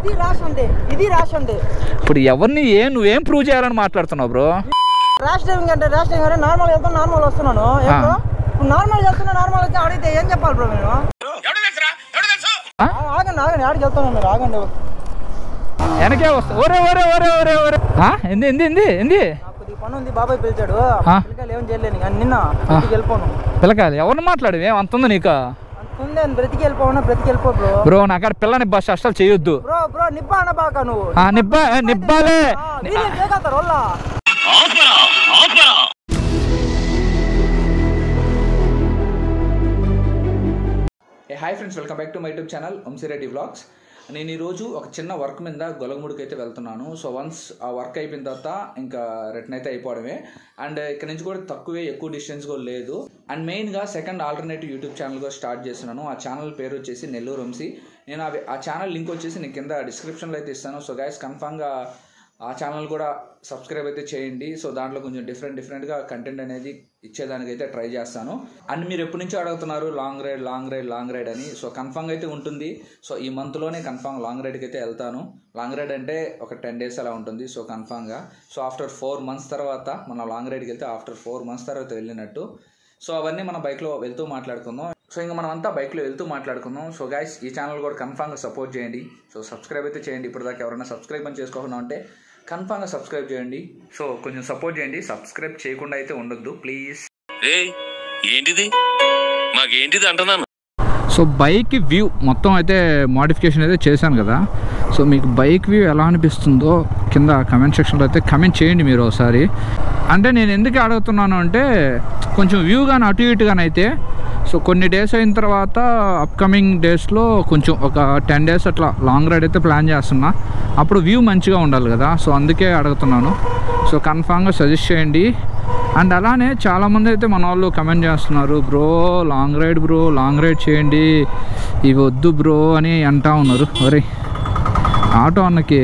ఇది ర్యాష్ అంటే ఇది ర్యాష్ అంటే ఇప్పుడు ఎవరిని ఏ నువ్వేం ప్రూవ్ చేయాలని మాట్లాడుతున్నావు బ్రో ర్యాష్ డ్రైవింగ్ అంటే ర్యాష్ డ్రైవింగ్ అంటే నార్మల్ వెళ్తాను నార్మల్ వస్తున్నాను ఏం బ్రో ఇప్పుడు నార్మల్ వెళ్తున్నా నార్మల్ వచ్చి అడిగితే ఏం చెప్పాలి బ్రో నేను ఆ? ఆ, ఆగండి ఆగండి ఆడికి వెళ్తాను మీరు ఆగండి వెనకే వస్తా ఒరే ఒరే ఒరే ఒరే ఒరే ఆ? ఎంది ఎంది ఎంది ఎంది నాకు కొద్దిగా పని ఉంది బాబాయ్ పిలిచాడు ఆ. పిల్లకాయలు ఏం చేయలేను కానీ నిన్న బ్రతికి వెళ్ళిపోను పిల్లకాయలు ఎవరిని మాట్లాడు ఏం అంత ఉంది నీకు అంత ఉంది అని బ్రతికి వెళ్ళిపోవనా బ్రతికి వెళ్ళిపో బ్రో బ్రో నాకాడ పిల్లని బస్ అస్సలు చేయొద్దు బ్రో బ్రో నిబ్బా అన్న బాక నువ్వు ఆ, నిబ్బా ఏ, నిబ్బాలే చేయగలుగుతారు వాళ్ళ ఏ hi friends welcome back to my YouTube channel Vamshi Reddy vlogs నేను ఈరోజు ఒక చిన్న వర్క్ మీద గొలగముడికి అయితే వెళ్తున్నాను సో వన్స్ ఆ వర్క్ అయిపోయిన తర్వాత ఇంకా రిటర్న్ అయితే అయిపోవడమే అండ్ ఇక్కడ నుంచి కూడా తక్కువే ఎక్కువ డిస్టెన్స్ కూడా లేదు అండ్ మెయిన్గా సెకండ్ ఆల్టర్నేటివ్ యూట్యూబ్ ఛానల్ కూడా స్టార్ట్ చేస్తున్నాను ఆ ఛానల్ పేరు వచ్చేసి నెల్లూరు వంశీ నేను అవి ఆ ఛానల్ లింక్ వచ్చేసి నేను కింద డిస్క్రిప్షన్లో అయితే ఇస్తాను సో గైస్ కన్ఫామ్గా ఆ ఛానల్ కూడా సబ్స్క్రైబ్ అయితే చేయండి సో దాంట్లో కొంచెం డిఫరెంట్ డిఫరెంట్గా కంటెంట్ అనేది ఇచ్చేదానికైతే ట్రై చేస్తాను అండ్ మీరు ఎప్పటి నుంచో అడుగుతున్నారు long ride long ride long ride అని సో కన్ఫామ్గా అయితే ఉంటుంది సో ఈ మంత్లోనే కన్ఫామ్ లాంగ్ రైడ్కి అయితే వెళ్తాను లాంగ్ రైడ్ అంటే ఒక టెన్ డేస్ అలా ఉంటుంది సో కన్ఫామ్గా సో ఆఫ్టర్ ఫోర్ మంత్స్ తర్వాత మనం లాంగ్ రైడ్కి వెళ్తే ఆఫ్టర్ ఫోర్ మంత్స్ తర్వాత వెళ్ళినట్టు సో అవన్నీ మన బైక్లో వెళ్తూ మాట్లాడుకుందాం సో ఇంకా మనం అంతా బైక్లో వెళ్తూ మాట్లాడుకుందాం సో గైస్ ఈ ఛానల్ కూడా కన్ఫామ్గా సపోర్ట్ చేయండి సో సబ్స్క్రైబ్ అయితే చేయండి ఇప్పుడు దాకా ఎవరైనా సబ్స్క్రైబ్ అని చేసుకోకుండా ఉంటే కన్ఫామ్గా సబ్స్క్రైబ్ చేయండి సో కొంచెం సపోర్ట్ చేయండి సబ్స్క్రైబ్ చేయకుండా అయితే ఉండొద్దు ప్లీజ్ ఏయ్ ఏంటిది మాకేంటిది అంటున్నాను సో బైక్ వ్యూ మొత్తం అయితే మోడిఫికేషన్ అయితే చేశాను కదా సో మీకు బైక్ వ్యూ ఎలా అనిపిస్తుందో కింద కమెంట్ సెక్షన్లో అయితే కమెంట్ చేయండి మీరు ఒకసారి అంటే నేను ఎందుకు అడుగుతున్నాను అంటే కొంచెం వ్యూ కానీ అటు ఇటుగానైతే సో కొన్ని డేస్ అయిన తర్వాత అప్కమింగ్ డేస్లో కొంచెం ఒక టెన్ డేస్ అట్లా లాంగ్ రైడ్ అయితే ప్లాన్ చేస్తున్నా అప్పుడు వ్యూ మంచిగా ఉండాలి కదా సో అందుకే అడుగుతున్నాను సో కన్ఫామ్గా సజెస్ట్ చేయండి అండ్ అలానే చాలామంది అయితే మన వాళ్ళు కమెంట్ చేస్తున్నారు bro long ride bro long ride చేయండి ఇవి వద్దు బ్రో అని అంటా ఉన్నారు ఒరే ఆటో అన్నకి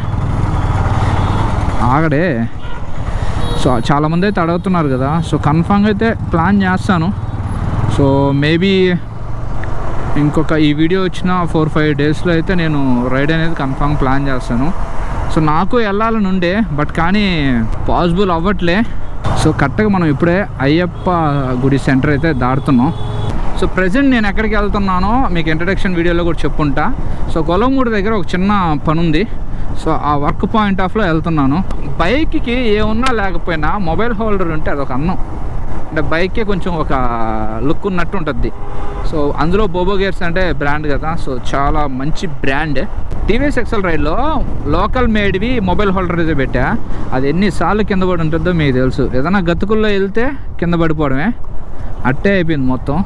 ఆగడే సో చాలామంది అయితే అడుగుతున్నారు కదా సో కన్ఫామ్గా అయితే ప్లాన్ చేస్తాను సో మేబీ ఇంకొక ఈ వీడియో వచ్చిన ఫోర్ ఫైవ్ డేస్లో అయితే నేను రైడ్ అనేది కన్ఫామ్ ప్లాన్ చేస్తాను సో నాకు వెళ్ళాలని ఉండే బట్ కానీ పాసిబుల్ అవ్వట్లే సో కరెక్ట్గా మనం ఇప్పుడే అయ్యప్ప గుడి సెంటర్ అయితే దాడుతున్నాం సో ప్రజెంట్ నేను ఎక్కడికి వెళ్తున్నానో మీకు ఇంట్రడక్షన్ వీడియోలో కూడా చెప్పుంటా సో గొలవమూడి దగ్గర ఒక చిన్న పని ఉంది సో ఆ వర్క్ పాయింట్ ఆఫ్లో వెళ్తున్నాను బైక్కి ఏమున్నా లేకపోయినా మొబైల్ హోల్డర్ ఉంటే అదొక అన్నం అంటే బైక్కే కొంచెం ఒక లుక్ ఉన్నట్టు ఉంటుంది సో అందులో బోబో గేర్స్ అంటే బ్రాండ్ కదా సో చాలా మంచి బ్రాండ్ టీవీఎస్ ఎక్సెల్ రైడ్లో లోకల్ మేడ్వి మొబైల్ హోల్డర్ అయితే పెట్టా అది ఎన్నిసార్లు కింద పడి ఉంటుందో మీకు తెలుసు ఏదైనా గతుకుల్లో వెళ్తే కింద పడిపోవడమే అట్టే అయిపోయింది మొత్తం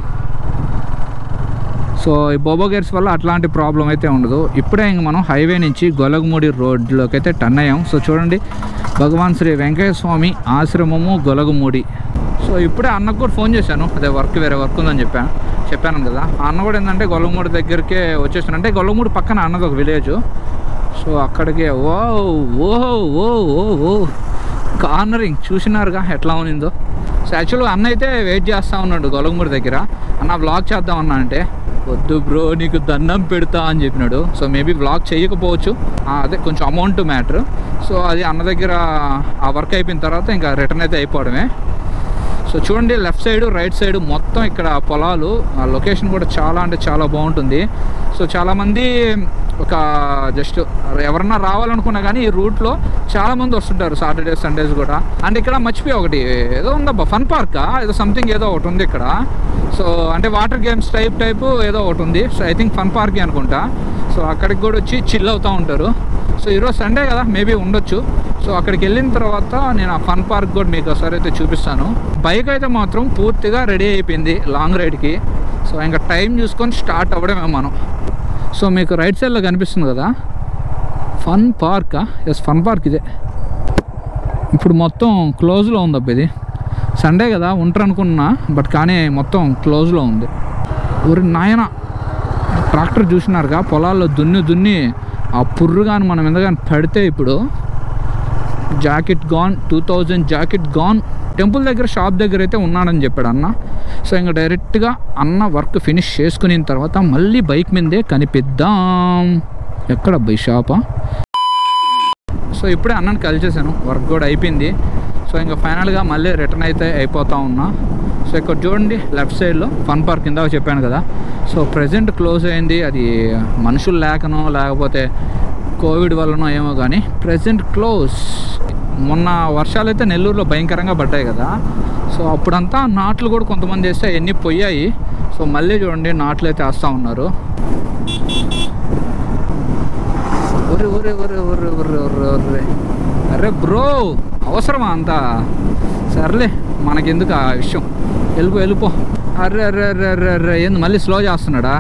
సో ఈ బోబో గేర్స్ వల్ల అట్లాంటి ప్రాబ్లం అయితే ఉండదు ఇప్పుడే ఇంక మనం హైవే నుంచి గొలగముడి రోడ్లోకి అయితే టర్న్ అయ్యాం సో చూడండి భగవాన్ శ్రీ వెంకయ్య స్వామి ఆశ్రమము గొలగముడి సో ఇప్పుడే అన్నకు కూడా ఫోన్ చేశాను అదే వర్క్ వేరే వర్క్ ఉందని చెప్పాను చెప్పాను కదా ఆ అన్న కూడా ఏంటంటే గొల్లమూడి దగ్గరికే వచ్చేసాను అంటే గొల్లమూడి పక్కన అన్నది ఒక విలేజ్ సో అక్కడికి ఓ ఓ ఓ ఓ ఓ కార్నరింగ్ చూసినారుగా ఎట్లా ఉన్నిందో సో యాక్చువల్గా అన్న అయితే వెయిట్ చేస్తూ ఉన్నాడు గొలగమూడి దగ్గర అన్న బ్లాగ్ చేద్దాం అన్న అంటే వద్దు బ్రో నీకు దండం పెడతా అని చెప్పినాడు సో మేబీ బ్లాగ్ చేయకపోవచ్చు ఆ, అదే కొంచెం అమౌంట్ మ్యాటర్ సో అది అన్న దగ్గర ఆ వర్క్ అయిపోయిన తర్వాత ఇంకా రిటర్న్ అయితే అయిపోవడమే సో చూడండి లెఫ్ట్ సైడ్ రైట్ సైడ్ మొత్తం ఇక్కడ పొలాలు ఆ లొకేషన్ కూడా చాలా అంటే చాలా బాగుంటుంది సో చాలామంది ఒక జస్ట్ ఎవరన్నా రావాలనుకున్నా కానీ ఈ రూట్లో చాలామంది వస్తుంటారు సాటర్డే సండేస్ కూడా అండ్ ఇక్కడ మర్చిపోయి ఒకటి ఏదో ఉందబ్బా ఫన్ పార్కా ఏదో సంథింగ్ ఏదో ఒకటి ఉంది ఇక్కడ సో అంటే వాటర్ గేమ్స్ టైప్ టైప్ ఏదో ఒకటి ఉంది so I think fun park అనుకుంటా సో అక్కడికి కూడా వచ్చి చిల్ అవుతూ ఉంటారు సో ఈరోజు సండే కదా మేబీ ఉండొచ్చు సో అక్కడికి వెళ్ళిన తర్వాత నేను ఆ ఫన్ పార్క్ కూడా మీకు ఒకసారి అయితే చూపిస్తాను బైక్ అయితే మాత్రం పూర్తిగా రెడీ అయిపోయింది లాంగ్ రైడ్కి సో ఇంకా టైం చూసుకొని స్టార్ట్ అవ్వడమే మనం సో మీకు రైట్ సైడ్లో కనిపిస్తుంది కదా ఫన్ పార్కా ఎస్ ఫన్ పార్క్ ఇదే ఇప్పుడు మొత్తం క్లోజ్లో ఉంది అబ్బా ఇది సండే కదా ఉంటారు అనుకున్నా బట్ కానీ మొత్తం క్లోజ్లో ఉంది ఊరి నాయన ట్రాక్టర్ చూసినారుగా పొలాల్లో దున్ని దున్ని ఆ పుర్రు కానీ మనం మీద కానీ పడితే ఇప్పుడు jacket gone two thousand jacket gone temple దగ్గర షాప్ దగ్గర అయితే ఉన్నాడని చెప్పాడు అన్న సో ఇంకా డైరెక్ట్గా అన్న వర్క్ ఫినిష్ చేసుకున్న తర్వాత మళ్ళీ బైక్ మీదే కనిపిద్దాం ఎక్కడ ఈ షాపా సో ఇప్పుడే అన్నని కలిసేసాను వర్క్ కూడా అయిపోయింది సో ఇంకా ఫైనల్గా మళ్ళీ రిటర్న్ అయితే అయిపోతా ఉన్నా సో ఇక్కడ చూడండి లెఫ్ట్ సైడ్లో ఫన్ పార్క్ కింద చెప్పాను కదా సో ప్రజెంట్ క్లోజ్ అయింది అది మనుషులు లేకనో లేకపోతే కోవిడ్ వల్లనో ఏమో కానీ ప్రజెంట్ క్లోజ్ మొన్న వర్షాలు అయితే నెల్లూరులో భయంకరంగా పడ్డాయి కదా సో అప్పుడంతా నాట్లు కూడా కొంతమంది వేస్తే ఎన్ని పోయాయి సో మళ్ళీ చూడండి నాట్లు అయితే వేస్తూ ఉన్నారు ఒరే ఒరే ఒరే ఒరే ఒరే ఒరే ఒరే అరే బ్రో అవసరమా అంతా సర్లే మనకెందుకు ఆ విషయం వెళ్ళిపో వెళ్ళిపో అర్రే అర్రే అర్రే అర్రే అర్రే ఏంది మళ్ళీ స్లో చేస్తున్నాడా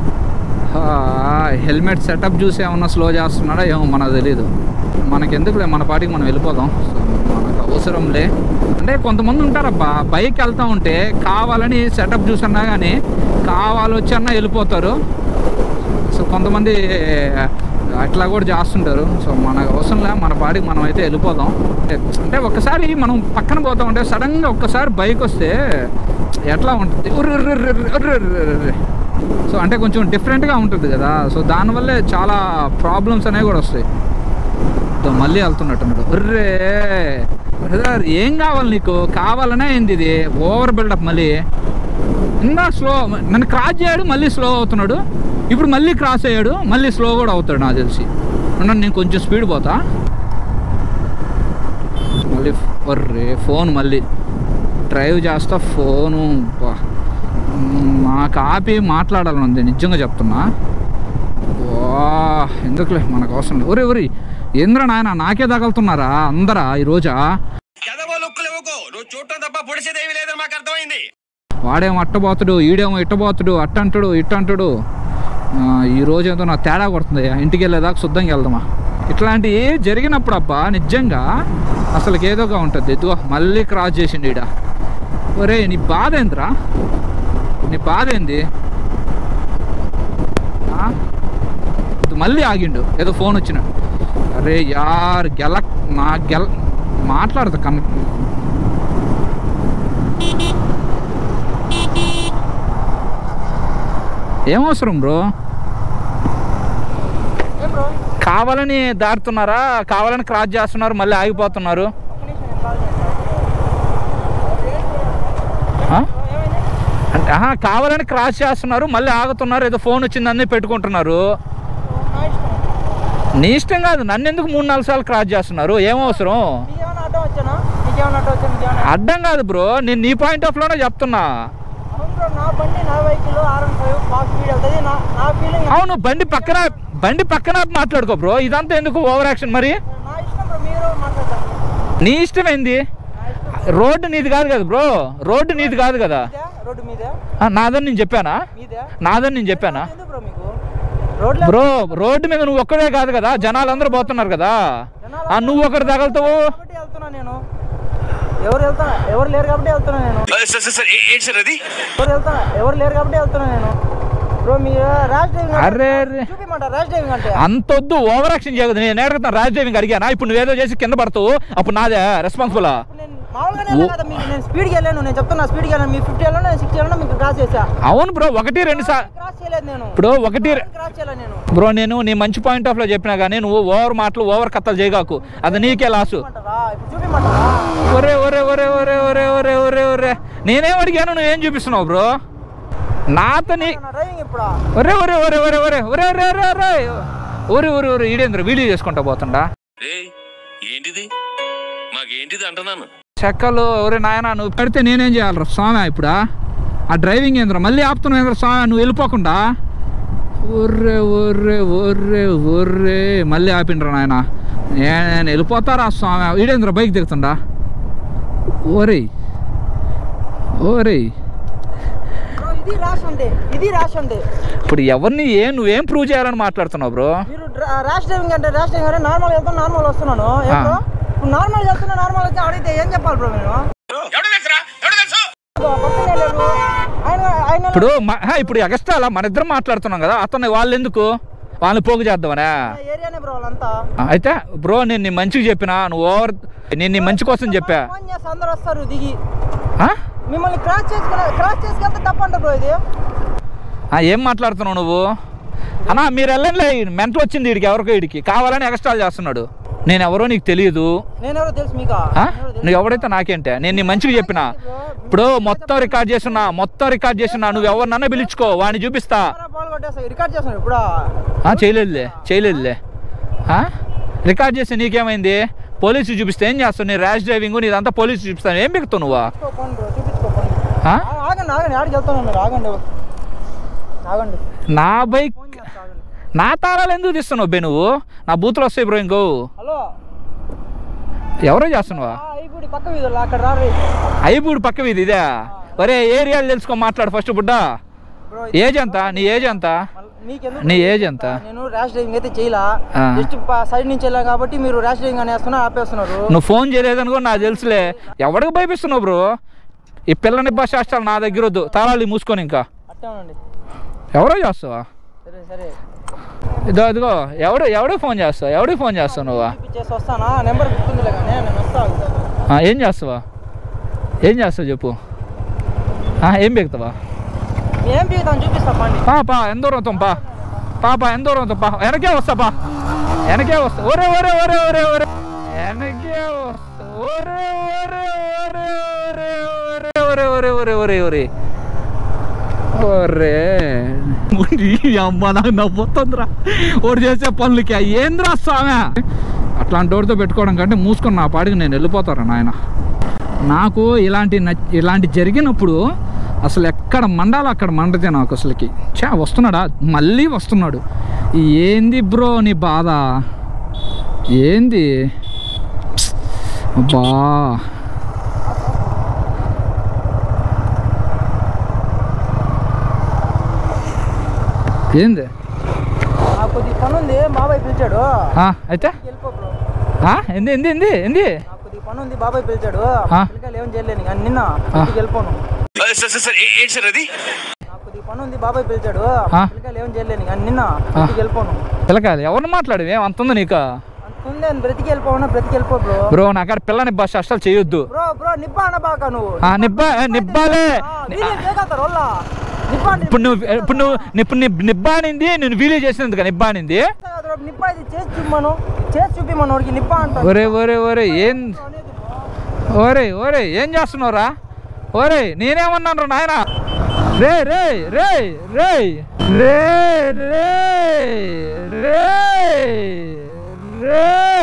హెల్మెట్ సెటప్ చూసి ఏమన్నా స్లో చేస్తున్నాడా ఏమో మనకు తెలీదు మనకెందుకులే మన పాటికి మనం వెళ్ళిపోదాం సో మనకు అవసరంలే అంటే కొంతమంది ఉంటారబ్బా బైక్ వెళ్తూ ఉంటే కావాలని సెటప్ చూసన్నా కానీ కావాలొచ్చన్నా వెళ్ళిపోతారు సో కొంతమంది అట్లా కూడా చేస్తుంటారు సో మనకు అవసరంలే మన పాడికి మనం అయితే వెళ్ళిపోదాం అంటే- అంటే ఒక్కసారి మనం పక్కన పోతా ఉంటే సడన్గా ఒక్కసారి బైక్ వస్తే ఎట్లా ఉంటుంది ఉర్రు ఉర్రు ఉర్రు ఉర్రు ఉర్రు ఉర్రు ఉర్రు. సో అంటే కొంచెం డిఫరెంట్గా ఉంటుంది కదా సో దానివల్లే చాలా ప్రాబ్లమ్స్ అనేవి కూడా వస్తాయి సో మళ్ళీ వెళ్తున్నట్టున్నాడు ఉర్రే బ్రదర్ ఏం కావాలి నీకు కావాలనే అయింది ఇది ఓవర్ బిల్డప్ మళ్ళీ ఇందా స్లో నన్ను క్రాస్ చేయడు మళ్ళీ స్లో అవుతున్నాడు ఇప్పుడు మళ్ళీ క్రాస్ అయ్యాడు మళ్ళీ స్లో కూడా అవుతాడు నాకు తెలిసి ఉన్నాను నేను కొంచెం స్పీడ్ పోతా మళ్ళీ ఒర్రే ఫోన్ మళ్ళీ డ్రైవ్ చేస్తా ఫోను బా. నాకు ఆపి మాట్లాడాలని ఉంది నిజంగా చెప్తున్నా వా ఎందుకులే మనకు అవసరం లేదు ఒరే ఒరి ఏంద్ర నాయన నాకే తగలుతున్నారా అందరా ఈ రోజా ఎదవో లుక్కులు ఇవ్వకు నువ్వు చూడటం తప్ప పొడిచేదేమీ లేదని మాకు అర్థమైంది వాడేమో అట్టబోతుడు ఈడేమో ఇట్టబోతుడు అట్టంటుడు ఇట్టంటుడు ఆ, ఈ రోజు ఏదో నా తేడా కొడుతుంది ఇంటికి వెళ్ళేదాకా శుద్ధంగా వెళ్దామా ఇట్లాంటివి జరిగినప్పుడు అబ్బా నిజంగా అసలుకి ఏదోగా ఉంటుంది ఇదిగో మళ్ళీ క్రాస్ చేసిండు ఈడ ఒరే నీ బాధ ఏందిరా నీ బాధ ఏంది ఆ? ఇది మళ్ళీ ఆగిండు ఏదో ఫోన్ వచ్చిన అరే యార్ గెల నా గెల మాట్లాడదు కన్ ఏం అవసరం బ్రో ఏం బ్రో కావాలని దాటుతున్నారా కావాలని క్రాస్ చేస్తున్నారు మళ్ళీ ఆగిపోతున్నారు ఒక్క నిమిషం నేను కాల్ చేస్తాను ఆ? ఏమైంది అంటే ఆహా, కావాలని క్రాస్ చేస్తున్నారు మళ్ళీ ఆగుతున్నారు ఏదో ఫోన్ వచ్చిందని పెట్టుకుంటున్నారు నా ఇష్టం నీ ఇష్టం కాదు నన్ను ఎందుకు మూడు నాలుగు సార్లు క్రాస్ చేస్తున్నారు ఏం అవసరం నీకేమైనా అడ్డం వచ్చానా నీకేమైనా అడ్డం వచ్చా నీకేమైనా అడ్డం కాదు బ్రో నేను నీ పాయింట్ ఆఫ్ లోనే చెప్తున్నా అవును బ్రో నా బండి నా వెహికల్ ఆర్ వన్ ఫైవ్ బాగా స్పీడ్ వెళ్తుంది నా నా ఫీలింగ్ అవును బండి పక్కన బండి పక్కన మాట్లాడుకో బ్రో ఇదంతా ఎందుకు ఓవర్ యాక్షన్ మరి నా ఇష్టం బ్రో మీరు మాట్లాడతారు నీ ఇష్టం ఏంది నా ఇష్టం రోడ్డు నీది కాదు కదా బ్రో రోడ్డు నీది కాదు కదా మీదే రోడ్డు మీదే ఆ, నాదని నేను చెప్పానా మీదే నాదని నేను చెప్పానా ఎందుకు బ్రో మీకు రోడ్లో బ్రో రోడ్డు మీద నువ్వు ఒక్కడే కాదు కదా జనాలు అందరూ పోతున్నారు కదా ఆ నువ్వు ఒకటి తగలుతావు కాబట్టి వెళ్తున్నా నేను ఎవరు వెళ్తున్నా ఎవరు లేరు కాబట్టి వెళ్తున్నా నేను సార్ సార్ సార్ ఏంటి సార్ అది ఎవరు వెళ్తున్నా ఎవరు లేరు కాబట్టి వెళ్తున్నా నేను బ్రో మీరు ర్యాష్ డ్రైవింగ్ అరే అరే చూపిమంటారు ర్యాష్ డ్రైవింగ్ అంటే అంతొద్దు ఓవర్ యాక్షన్ చేయదు నేను అడుగుతాను రాజ్ డ్రైవింగ్ అడిగానా ఇప్పుడు నువ్వేదో చేసి కింద పడతావు అప్పుడు నాదే రెస్పాన్సిబుల్ ఇప్పుడు నేను మామూలుగానే వెళ్ళాను కదా మీకు నేను స్పీడ్కి వెళ్ళాను నేను చెప్తున్నా స్పీడ్కి వెళ్ళాను మీ ఫిఫ్టీ వెళ్ళాను నేను సిక్స్టీ వెళ్ళాను మీకు క్రాస్ చేసా అవును బ్రో ఒకటి రెండు సార్ క్రాస్ చేయలేదు నేను ఇప్పుడు ఒకటి రె- క్రాస్ చేయలేదు నేను బ్రో నేను నీ మంచి పాయింట్ ఆఫ్ లో చెప్పినా కానీ నువ్వు ఓవర్ మాటలు ఓవర్ కథలు చేయగాకు అది నీకే లాసు చూపిమంటారా ఇప్పుడు చూపిమంటారా ఒరే ఒరే ఒరే ఒరే ఒరే ఒరే ఒరే ఒరే నేనేం అడిగాను నువ్వేం చూపిస్తున్నావు బ్రో నాతో నీ నా డ్రైవింగ్ ఇప్పుడు ఒరే ఒరే ఒరే ఒరే ఒరే ఒరే ఒరే ఒరే ఒరే ఒరే ఒరే ఒరే ఈడేంద్ర వీడియో చేసుకుంటా పోతుండా ఏయ్ ఏంటిది మాకేంటిది అంటున్నాను చెక్కలు ఒరే నాయన నువ్వు పెడితే నేనేం చేయాలరా స్వామి ఇప్పుడా ఆ డ్రైవింగ్ ఏంద్ర మళ్ళీ ఆపుతున్నావు ఏంద్ర స్వామి నువ్వు వెళ్ళిపోకుండా ఒర్రే ఒర్రే ఒర్రే ఒర్రే మళ్ళీ ఆపిండ్రా నాయన నేను వెళ్ళిపోతారా స్వామి ఈడేంద్ర బైక్ దిగుతుండా ఓరే ఓరే బ్రో ఇది ర్యాష్ అంటే ఇది ర్యాష్ అంటే ఇప్పుడు ఎవరిని ఏం నువ్వేం ప్రూవ్ చేయాలని మాట్లాడుతున్నావు బ్రో మీరు ర్యాష్ డ్రైవింగ్ అంటే ర్యాష్ డ్రైవింగ్ అంటే నార్మల్ వెళ్తాను నార్మల్ వస్తున్నాను ఏం ఆ. బ్రో ఇప్పుడు నార్మల్ వెళ్తున్నా నార్మల్ వచ్చి అడిగితే ఏం చెప్పాలి బ్రో నేను ఎవడు తెలుసురా ఎవడు తెలుసు పక్కనే లేరు ఆయన ఆయన ఇప్పుడు మ- హా, ఇప్పుడు ఎగస్ట్రా మన ఇద్దరం మాట్లాడుతున్నాం కదా అతను వాళ్ళు ఎందుకు వాళ్ళని పోగు చేద్దామనే ఏరియానే బ్రో వాళ్ళంతా అయితే బ్రో నేను నీ మంచిగా చెప్పినా నువ్వు ఓవర్ నేను నీ మంచి కోసం చెప్పా ఫోన్ చేస్తే అందరు వస్తారు దిగి ఆ? మిమ్మల్ని క్రాస్ చేసుకుని క్రాస్ చేసుకెళ్తే తప్పంట బ్రో ఇది ఆ, ఏం మాట్లాడుతున్నావు నువ్వు అన్నా మీరు వెళ్ళండి మెంటలు వచ్చింది వీడికి ఎవరికో వీడికి కావాలని ఎక్స్ట్రాల్ చేస్తున్నాడు నేను ఎవరో నీకు తెలియదు నేనెవరో తెలుసు మీకా ఆ? నువ్వు ఎవడైతే నాకేంటే నేను నీ మంచిగా చెప్పిన ఇప్పుడు మొత్తం రికార్డ్ చేస్తున్నా మొత్తం రికార్డ్ చేస్తున్నా నువ్వు ఎవరినన్నా పిలుచుకో వాడిని చూపిస్తా బాల్ కొట్టేస్తా రికార్డ్ చేస్తాను ఇప్పుడు ఆ, చేయలేదులే చేయలేదులే ఆ? రికార్డ్ చేస్తే నీకేమైంది పోలీసు చూపిస్తే ఏం చేస్తావు నీ ర్యాష్ డ్రైవింగ్ నీదంతా పోలీసు చూపిస్తాను ఏం బిగుతావు నువ్వు చూపించుకోపోండి బ్రో చూపించుకోపోండి ఆ? ఆ- ఆగండి ఆగండి ఆడికి వెళ్తాను మీరు ఆగండి ఆగండి నా బైక్ ఫోన్ చేస్తా ఆగండి నా తాళాలు ఎందుకు తీస్తున్నావు బే నువ్వు నా బూతులు వస్తాయి బ్రో ఇంకో హలో ఎవరో చేస్తున్నావా ఆ, అయిపోయి పక్క వీధుల్లో అక్కడ రారు అయిపూడి పక్క వీధి ఇదే ఒరే ఏరియాలు తెలుసుకో మాట్లాడు ఫస్ట్ బుడ్డ బ్రో ఏజ్ ఎంత నీ ఏజ్ ఎంత మీకెందుకు నీ ఏజ్ ఎంత నేను ర్యాష్ డ్రైవింగ్ అయితే చేయలా ఆ. జస్ట్ సైడ్ నుంచి వెళ్ళా కాబట్టి మీరు ర్యాష్ డ్రైవింగ్ అనేస్తున్నారు ఆపేస్తున్నారు నువ్వు ఫోన్ చేయలేదని కూడా నాకు తెలుసులే ఎవరికి భయపిస్తున్నావు బ్రో ఈ పిల్లని భాష శాస్త్రాలు నా దగ్గర వద్దు తాళాలు ఇవి మూసుకొని ఇంకా అట్టే ఉండండి ఎవరో చేస్తావా సరే సరే ఇదో ఇదిగో ఎవడు ఎవడికి ఫోన్ చేస్తావు ఎవడికి ఫోన్ చేస్తావు నువ్వు చేసి వస్తానా నెంబర్ గుర్తుందిలే కానీ నేను వస్తాను ఆ, ఏం చేస్తావా ఏం చేస్తావు చెప్పు ఆ, ఏం బెగుతావా ఏం పీకుతాను చూపిస్తా పండి పా పా ఎంత దూరం అవుతాం పా పా పా ఎంత దూరం అవుతాం పా వెనకే వస్తా పా వెనకే వస్తా ఒరే ఒరే ఒరే ఒరే ఒరే వెనకే వస్తా ఒరే ఒరే ఒరే ఒరే ఒరే ఒరే ఒరే ఒరే ఒరే ఒరే ఈ అమ్మ నాకు నవ్వుతుందిరా ఒకటి చేసే పనులకి ఏంద్రా స్వామి అట్లాంటి వాడితో పెట్టుకోవడం కంటే మూసుకొని నా పాడికి నేను వెళ్ళిపోతారా నాయన నాకు ఇలాంటి నచ్- ఇలాంటి జరిగినప్పుడు అసలు ఎక్కడ మండాలో అక్కడ మండతే నాకు అసలుకి చా వస్తున్నాడా మళ్ళీ వస్తున్నాడు ఏంది బ్రో నీ బాధ ఏంది అబ్బా ఏంది నాకు కొద్ది పని ఉంది బాబాయ్ పిలిచాడు ఆ, అయితే వెళ్ళిపో బ్రో ఆ, ఏంది ఏంది ఏంది ఏంది నాకు కొద్ది పని ఉంది బాబాయ్ పిలిచాడు ఆ. పిల్లకాయలు ఏం చేయలేను కానీ నిన్న ఇంటికి వెళ్ళిపోను సార్ సార్ సార్ ఏ- ఏంటి సార్ అది నాకు కొద్ది పని ఉంది బాబాయ్ పిలిచాడు ఆ. పిల్లకాయలు ఏం చేయలేను కానీ నిన్న ఇంటికి వెళ్ళిపోను పిల్లకాయలు ఎవరిని మాట్లాడు ఏం అంత ఉంది నీకు అంతుంది అని బ్రతికి వెళ్ళిపోవనా బ్రతికి వెళ్ళిపో బ్రో బ్రో నాకాడ పిల్లని బస్ అసలు చేయొద్దు బ్రో బ్రో నిబ్బా అన్న బాక నువ్వు ఆ, నిబ్బా ఏ, నిబ్బాలే ఆ, వీళ్ళు చేయగలుగుతారు వాళ్ళ నిబ్బా అంటే ఇప్పుడు నువ్వు ఇప్పుడు నువ్వు ఇప్పుడు నీ నిబ్బానింది నేను వీడియో చేసినందుకు నిబ్బానింది చేయగలుగుతారు. నిబ్బా ఇది చేసి చూపమను చేసి చూపిమను వాడికి నిబ్బా అంటాను ఒరే ఒరే ఒరే ఏం ఓరే ఓరే ఏం చేస్తున్నావురా ఓరే నేనేమన్నాను రా నాయన రే రే రే రే రే రే రే రే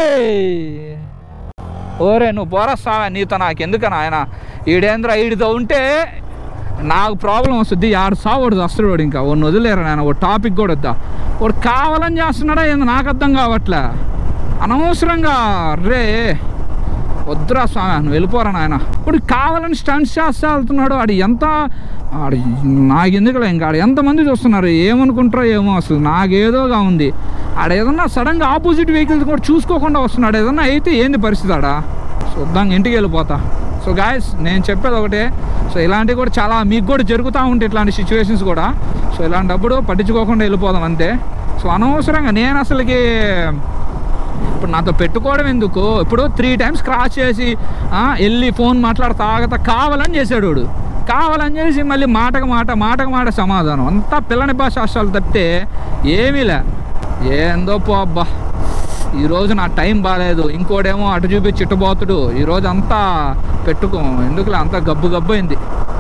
ఓరే నువ్వు పోరస్తావా నీతో నాకు ఎందుకు నాయన ఈడేంద్ర ఈడితో ఉంటే నాకు ప్రాబ్లం వస్తుంది ఆడు సావడు వస్తాడు వాడు ఇంకా వాడిని వదిలేరు నాయన ఓ టాపిక్ కూడా వద్దా వాడు కావాలని చేస్తున్నాడా ఏంది నాకు అర్థం కావట్లే అనవసరంగా రే వద్దురా స్వామి నువ్వు వెళ్ళిపోరా నాయన ఇప్పుడు కావాలని స్టంట్స్ చేస్తా వెళ్తున్నాడు ఆడు ఎంత ఆడు నాకు ఎందుకులే ఇంకా ఆడు ఎంతమంది చూస్తున్నారు ఏమనుకుంటారో ఏమో అసలు నాకేదోగా ఉంది ఆడ ఏదన్నా సడన్గా ఆపోజిట్ వెహికల్స్ కూడా చూసుకోకుండా వస్తున్నాడు ఏదన్నా అయితే ఏంది పరిస్థితి ఆడ చూద్దాం ఇంటికి వెళ్ళిపోతా సో గాయస్ నేను చెప్పేది ఒకటే సో ఇలాంటివి కూడా చాలా మీకు కూడా జరుగుతూ ఉంటాయి ఇట్లాంటి సిచ్యువేషన్స్ కూడా సో ఇలాంటప్పుడు పట్టించుకోకుండా వెళ్ళిపోదాం అంతే సో అనవసరంగా నేను అసలుకి ఇప్పుడు నాతో పెట్టుకోవడం ఎందుకు ఇప్పుడు త్రీ టైమ్స్ క్రాస్ చేసి ఆ, వెళ్ళి ఫోన్ మాట్లాడుతా ఆగతా కావాలని చేశాడు వాడు కావాలని చేసి మళ్ళీ మాటకు మాట మాటకు మాట సమాధానం అంతా పిల్లని భాష అసలు తప్పితే ఏమీలే ఏందో పో అబ్బా ఈరోజు నా టైం బాగాలేదు ఇంకోడేమో అటు చూపించి ఇటుపోతుడు ఈరోజు అంతా పెట్టుకో ఎందుకులే అంతా గబ్బు గబ్బు అయింది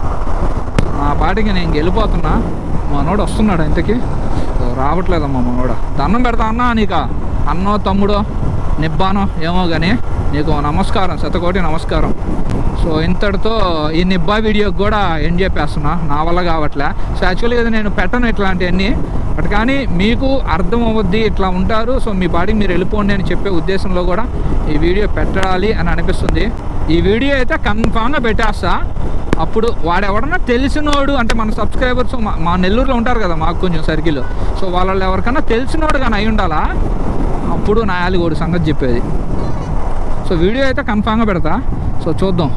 నా పాటికి నేను వెళ్ళిపోతున్నా మనోడు వస్తున్నాడు ఇంతకి ఓ, రావట్లేదమ్మా మనోడు దండం పెడతా అన్నా నీక అన్నో తమ్ముడో నిబ్బానో ఏమో కానీ నీకు నమస్కారం శతకోటి నమస్కారం సో ఇంతటితో ఈ నిబ్బా వీడియోకి కూడా ఎండ్ చెప్పేస్తున్నా నా వల్ల కావట్లే సో యాక్చువల్గా ఇది నేను పెట్టను ఇట్లాంటివన్నీ బట్ కానీ మీకు అర్థం అవ్వద్ది ఇట్లా ఉంటారు సో మీ బాడీకి మీరు వెళ్ళిపోండి అని చెప్పే ఉద్దేశంలో కూడా ఈ వీడియో పెట్టాలి అని అనిపిస్తుంది ఈ వీడియో అయితే కన్ఫామ్గా పెట్టేస్తా అప్పుడు వాడు ఎవడన్నా తెలిసినోడు అంటే మన సబ్స్క్రైబర్స్ మా- మా నెల్లూరులో ఉంటారు కదా మాకు కొంచెం సర్కిల్ సో వాళ్ళ ఎవరికన్నా తెలిసినోడు కానీ అయి ఉండాలా అప్పుడు నా యాలిగోడు సంగతి చెప్పేది సో వీడియో అయితే కన్ఫామ్గా పెడతా సో చూద్దాం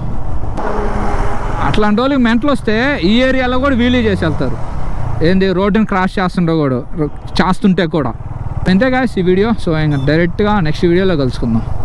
అట్లాంటి వాళ్ళకి మెంటలు వస్తే ఈ ఏరియాలో కూడా వీలీ చేసి వెళ్తారు ఏంది రోడ్డుని క్రాస్ చేస్తుంటే కూడా చేస్తుంటే కూడా అంతే గాయస్ ఈ వీడియో సో ఇంకా డైరెక్ట్గా నెక్స్ట్ వీడియోలో కలుసుకుందాం